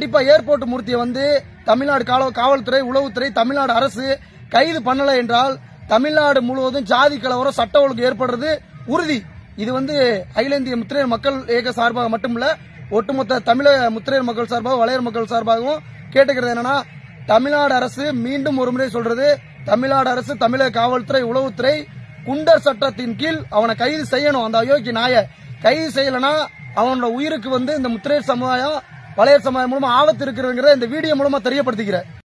கண்டிப்பா ஏர்போர்ட் மூர்த்தியை வந்து தமிழ்நாடு காவல் காவல்துறை உளவுத்துறை தமிழ்நாடு அரசு கைது பண்ணல என்றால் தமிழ்நாடு முழுவதும் ஜாதி கலவரம் சட்ட ஒழுங்கு ஏற்படுறது உறுதி இது வந்து அகில இந்திய முத்திரையர் மக்கள் இயக்க சார்பாக மட்டுமல்ல ஒட்டுமொத்த தமிழக முத்திரையர் மக்கள் சார்பாக வளையர் மக்கள் சார்பாகவும் கேட்டுக்கிறது என்னன்னா தமிழ்நாடு அரசு மீண்டும் ஒரு முறை சொல்றது தமிழ்நாடு அரசு தமிழக காவல்துறை உளவுத்துறை குண்டர் சட்டத்தின் கீழ் அவனை கைது செய்யணும் அந்த அயோக்கிய நாயை கைது செய்யலனா அவனோட உயிருக்கு வந்து இந்த முத்திரையர் சமுதாயம் வளையர் சமுதாயம் மூலமா ஆபத்து இருக்கிறதுங்கிறத இந்த வீடியோ மூலமா தெரியப்படுத்திக்கிறேன்